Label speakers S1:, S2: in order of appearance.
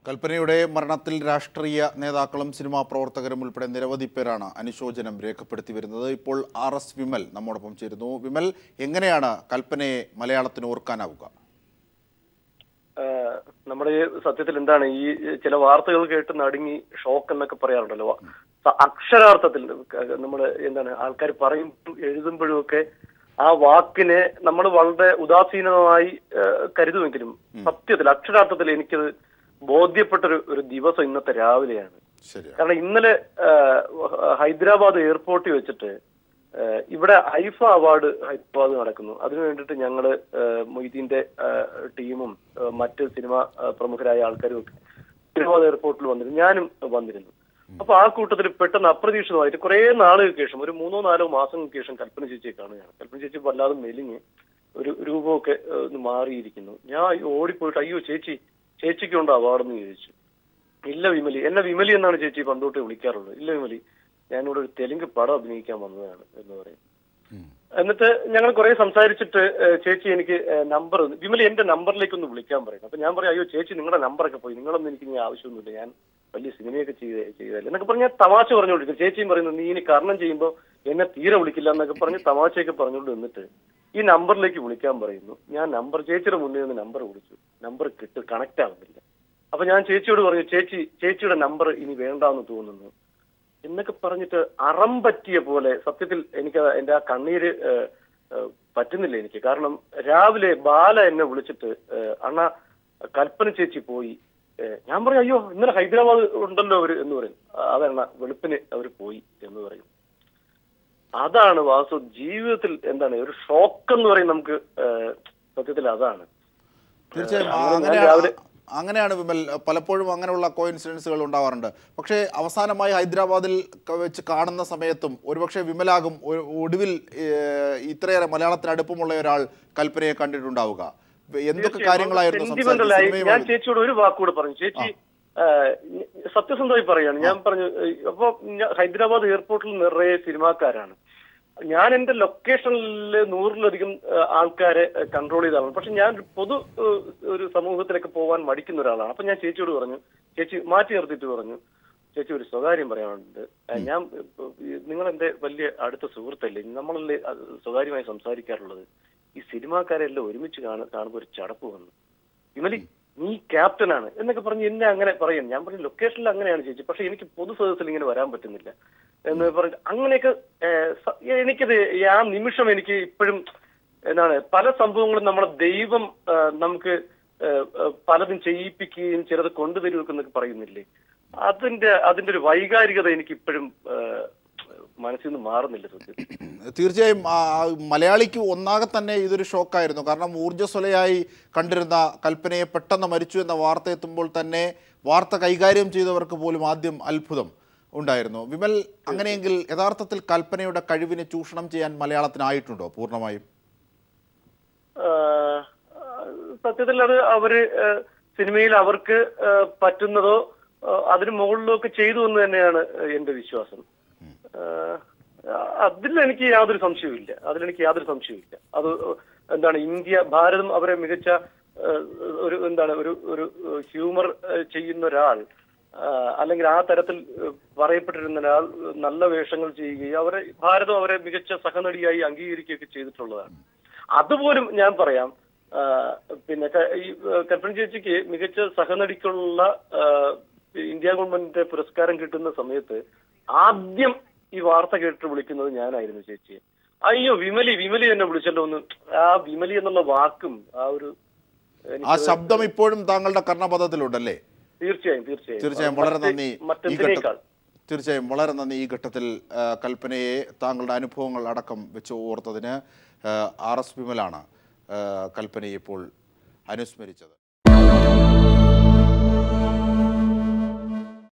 S1: കൽപ്പനയുടെ മരണത്തിൽ രാഷ്ട്രീയ നേതാക്കളും സിനിമാ പ്രവർത്തകരും ഉൾപ്പെടെ നിരവധി പേരാണ് അനുശോചനം രേഖപ്പെടുത്തി വരുന്നത് ഇപ്പോൾ ആർ എസ് വിമൽ നമ്മോടൊപ്പം ചേരുന്നു വിമൽ എങ്ങനെയാണ് കൽപ്പനയെ മലയാളത്തിന് ഓർക്കാനാവുക
S2: ആഹ് നമ്മുടെ ഈ സത്യത്തിൽ എന്താണ് ഈ ചില വാർത്തകൾ കേട്ട് നടുങ്ങി ഷോക്ക് എന്നൊക്കെ പറയാറുണ്ടല്ലോ സ- അക്ഷരാർത്ഥത്തിൽ നമ്മൾ എന്താണ് ആൾക്കാർ പറയുമ്പോഴും എഴുതുമ്പോഴും ഒക്കെ ആ വാക്കിനെ നമ്മൾ വളരെ ഉദാസീനമായി ആഹ് കരുതുമെങ്കിലും സത്യത്തിൽ അക്ഷരാർത്ഥത്തിൽ എനിക്കത് ബോധ്യപ്പെട്ടൊരു ഒരു ദിവസം ഇന്നത്തെ രാവിലെയാണ്
S1: ശരിയാണ്
S2: കാരണം ഇന്നലെ ആഹ് ഹൈദരാബാദ് എയർപോർട്ടിൽ വെച്ചിട്ട് ആഹ് ഇവിടെ ഐഫ അവാർഡ് ഹൈദരാബാദ് നടക്കുന്നു അതിനു വേണ്ടിയിട്ട് ഞങ്ങള് ആഹ് മൊയ്തീന്റെ ആഹ് ടീമും ആഹ് മറ്റ് സിനിമ ആഹ് പ്രമുഖരായ ആൾക്കാരും ഒക്കെ ഹൈദരാബാദ് എയർപോർട്ടിൽ വന്നിരുന്നു ഞാനും വന്നിരുന്നു അപ്പൊ ആ കൂട്ടത്തിൽ പെട്ടെന്ന് അപ്രതീക്ഷിതമായിട്ട് കുറെ നാളുകൾക്ക് ശേഷം ഒരു മൂന്നോ നാലോ മാസങ്ങൾക്ക് ശേഷം കൽപ്പന ചേച്ചിയെ കാണുകയാണ് കൽപ്പന ചേച്ചി വല്ലാതെ മെലിഞ്ഞ് ഒരു രൂപമൊക്കെ ആഹ് ഒന്ന് മാറിയിരിക്കുന്നു ഞാൻ ഓടിപ്പോയിട്ട് അയ്യോ ചേച്ചി ചേച്ചിക്കുണ്ടോ അവാർഡെന്ന് ചോദിച്ചു ഇല്ല വിമലി എന്നെ വിമലി എന്നാണ് ചേച്ചി പണ്ടോട്ട് വിളിക്കാറുള്ളത് ഇല്ല വിമലി ഞാനിവിടെ ഒരു തെലുങ്ക് പടം അഭിനയിക്കാൻ വന്നതാണ് എന്ന് പറയും
S1: ഉം.
S2: എന്നിട്ട് ഞങ്ങൾ കുറെ സംസാരിച്ചിട്ട് ഏഹ്, ചേച്ചി എനിക്ക് നമ്പർ വിമലി എന്റെ നമ്പറിലേക്ക് ഒന്ന് വിളിക്കാൻ പറയും അപ്പൊ ഞാൻ പറയും അയ്യോ ചേച്ചി നിങ്ങളുടെ നമ്പറൊക്കെ പോയി നിങ്ങളൊന്നും എനിക്ക് ഇനി ആവശ്യമൊന്നുമില്ല ഞാൻ വലിയ സിനിമയൊക്കെ ചെയ്ത് ചെയ്തല്ലേ എന്നൊക്കെ പറഞ്ഞ് ഞാൻ തമാശ പറഞ്ഞുകൊണ്ടിരിക്കും ചേച്ചിയും പറയുന്നു നീ ഇനി കർണം ചെയ്യുമ്പോൾ എന്നെ തീരെ വിളിക്കില്ല എന്നൊക്കെ പറഞ്ഞ് തമാശയൊക്കെ പറഞ്ഞുകൊണ്ട് നിന്നിട്ട് ഈ നമ്പറിലേക്ക് വിളിക്കാൻ പറയുന്നു ഞാൻ നമ്പർ ചേച്ചിയുടെ മുന്നിൽ നിന്ന് നമ്പർ വിളിച്ചു നമ്പർ കിട്ടും കണക്ട് ആവുന്നില്ല അപ്പൊ ഞാൻ ചേച്ചിയോട് പറഞ്ഞു ചേച്ചി ചേച്ചിയുടെ നമ്പർ ഇനി വേണ്ടാന്ന് തോന്നുന്നു എന്നൊക്കെ പറഞ്ഞിട്ട് അറം പറ്റിയ പോലെ സത്യത്തിൽ എനിക്ക് എന്റെ ആ കണ്ണീര് ഏഹ്, ഏഹ്, പറ്റുന്നില്ല എനിക്ക് കാരണം രാവിലെ ബാല എന്നെ വിളിച്ചിട്ട് ഏഹ്, അണ്ണ കൽപ്പന ചേച്ചി പോയി ഏഹ്, ഞാൻ പറയും അയ്യോ ഇന്നലെ ഹൈദരാബാദ് ഉണ്ടല്ലോ അവര് എന്ന് പറയും "ആ, അതണ്ണ വെളുപ്പിന് അവര് പോയി എന്ന് പറയും അതാണ് വാസു ജീവിതത്തിൽ എന്താണ് ഒരു ഷോക്ക് എന്ന് പറയും നമുക്ക് ഏഹ്, സത്യത്തിൽ അതാണ്
S1: തീർച്ചയായും
S2: അങ്ങനെ ഞാൻ
S1: അങ്ങനെയാണ്
S2: രാവിലെ-
S1: അങ്ങനെയാണ് വിമൽ പലപ്പോഴും അങ്ങനെയുള്ള കോയിൻസിഡൻസുകൾ ഉണ്ടാവാറുണ്ട് പക്ഷേ അവസാനമായി ഹൈദരാബാദിൽ ക- വെച്ച് കാണുന്ന സമയത്തും ഒരുപക്ഷെ വിമലാകും ഒരു- ഒടുവിൽ ഏഹ്, ഇത്രയേറെ മലയാളത്തിന് അടുപ്പമുള്ള ഒരാൾ കൽപ്പനയെ കണ്ടിട്ടുണ്ടാവുക എന്തൊക്കെ കാര്യങ്ങളായിരുന്നു
S2: Sentimental
S1: സംസാരിച്ചത്
S2: ആയി. ഞാൻ
S1: സിനിമയുമായി
S2: ചേച്ചിയോട് ഒരു വാക്കുകൂടെ പറഞ്ഞു ചേച്ചി ഏഹ്, സത്യസന്ധമായി പറയാണ് ഞാൻ പറഞ്ഞു ഏഹ്, അപ്പൊ ഞാൻ ഹൈദരാബാദ് എയർപോർട്ടിൽ നിറയെ സിനിമാക്കാരാണ് ഞാൻ എന്റെ ലൊക്കേഷനിൽ നൂറിലധികം ഏഹ്, ആൾക്കാരെ കൺട്രോൾ ചെയ്താണ് പക്ഷെ ഞാൻ ഒരു പൊതു ഏഹ്, ഒരു സമൂഹത്തിലേക്ക് പോകാൻ മടിക്കുന്ന ഒരാളാണ് അപ്പൊ ഞാൻ ചേച്ചിയോട് പറഞ്ഞു ചേച്ചി മാറ്റി നിർത്തിയിട്ട് പറഞ്ഞു ചേച്ചി ഒരു സ്വകാര്യം പറയാനുണ്ട് ഏഹ്, ഞാൻ നിങ്ങൾ എന്റെ വലിയ അടുത്ത സുഹൃത്തല്ലേ നമ്മളല്ലേ അത് സ്വകാര്യമായി സംസാരിക്കാറുള്ളത് ഈ സിനിമാക്കാരെല്ലാം ഒരുമിച്ച് കാണ കാണുമ്പോൾ ഒരു ചടപ്പ് വന്നു വിമലി നീ ക്യാപ്റ്റനാണ് എന്നൊക്കെ പറഞ്ഞ് എന്നെ അങ്ങനെ പറയും ഞാൻ പറഞ്ഞു ലൊക്കേഷനിൽ അങ്ങനെയാണ് ചേച്ചി പക്ഷെ എനിക്ക് പൊതു സദസ്സിൽ ഇങ്ങനെ വരാൻ പറ്റുന്നില്ല എന്ന് പറഞ്ഞ് അങ്ങനെയൊക്കെ ഏഹ്, സ- എനിക്കത് ആ നിമിഷം എനിക്ക് ഇപ്പോഴും എന്താണ് പല സംഭവങ്ങളും നമ്മുടെ ദൈവം ഏഹ്, നമുക്ക് ഏഹ്, ഏഹ്, പലതും ചെയ്യിപ്പിക്കുകയും ചിലത് കൊണ്ടുവരുമൊക്കെ എന്നൊക്കെ പറയുന്നില്ലേ അതിന്റെ അതിന്റെ ഒരു വൈകാരികത എനിക്ക് ഇപ്പോഴും മനസ്സിൽ നിന്ന് മാറുന്നില്ല സത്യത്തിൽ
S1: തീർച്ചയായും ആ, ആ, മലയാളിക്ക് ഒന്നാകെ തന്നെ ഇതൊരു ഷോക്കായിരുന്നു കാരണം ഊർജ്ജസ്വലയായി കണ്ടിരുന്ന കൽപ്പനയെ പെട്ടെന്ന് മരിച്ചു എന്ന വാർത്ത എത്തുമ്പോൾ തന്നെ വാർത്ത കൈകാര്യം ചെയ്തവർക്ക് പോലും ആദ്യം അത്ഭുതം ഉണ്ടായിരുന്നു വിമൽ അങ്ങനെയെങ്കിൽ യഥാർത്ഥത്തിൽ കൽപ്പനയുടെ കഴിവിനെ ചൂഷണം ചെയ്യാൻ മലയാളത്തിനായിട്ടുണ്ടോ പൂർണ്ണമായും
S2: ആഹ് സത്യത്തിൽ അത് അവര് ആഹ് സിനിമയിൽ അവർക്ക് ആഹ് പറ്റുന്നതോ ആഹ് അതിന് മുകളിലോ ഒക്കെ ചെയ്തു എന്ന് തന്നെയാണ് എന്റെ വിശ്വാസം ആഹ് അതിൽ എനിക്ക് യാതൊരു സംശയവുമില്ല അതിലെനിക്ക് യാതൊരു സംശയവുമില്ല അത് എന്താണ് ഇന്ത്യ ഭാരതം അവരെ മികച്ച ആഹ് ഒരു എന്താണ് ഒരു ഒരു ഹ്യൂമർ ചെയ്യുന്ന ഒരാൾ ആഹ് അല്ലെങ്കിൽ ആ തരത്തിൽ ആഹ് പറയപ്പെട്ടിരുന്ന ഒരാൾ നല്ല വേഷങ്ങൾ ചെയ്യുകയും അവരെ ഭാരതം അവരെ മികച്ച സഹനടിയായി അംഗീകരിക്കുകയൊക്കെ ചെയ്തിട്ടുള്ളതാണ് അതുപോലും ഞാൻ പറയാം ആ, പിന്നെ ക- ഈ ആ, കൽപ്പന ചേച്ചിക്ക് മികച്ച സഹനടിക്കുള്ള ആ, ഇന്ത്യ ഗവൺമെന്റിന്റെ പുരസ്കാരം കിട്ടുന്ന സമയത്ത് ആദ്യം ഈ വാർത്ത കേട്ട് വിളിക്കുന്നത് ഞാനായിരുന്നു ചേച്ചിയെ അയ്യോ വിമലി വിമലി എന്നെ വിളിച്ചല്ലോ ഒന്ന് ആ വിമലി എന്നുള്ള വാക്കും ആ ഒരു
S1: ആ
S2: എനിക്ക്
S1: ശബ്ദം ഇപ്പോഴും താങ്കളുടെ കർണപഥത്തിലുണ്ടല്ലേ
S2: തീർച്ചയായും തീർച്ചയായും
S1: തീർച്ചയായും വളരെ
S2: മറ്റ്
S1: നന്ദി ഈ ഘട്ടം
S2: മറ്റെന്തിനേക്കാൾ
S1: തീർച്ചയായും വളരെ നന്ദി ഈ ഘട്ടത്തിൽ ആ, കൽപ്പനയെ താങ്കളുടെ അനുഭവങ്ങൾ അടക്കം വെച്ച് ഓർത്തതിന് ആർ എസ് വിമലാണ് ആ, കൽപ്പനയെ ഇപ്പോൾ അനുസ്മരിച്ചത്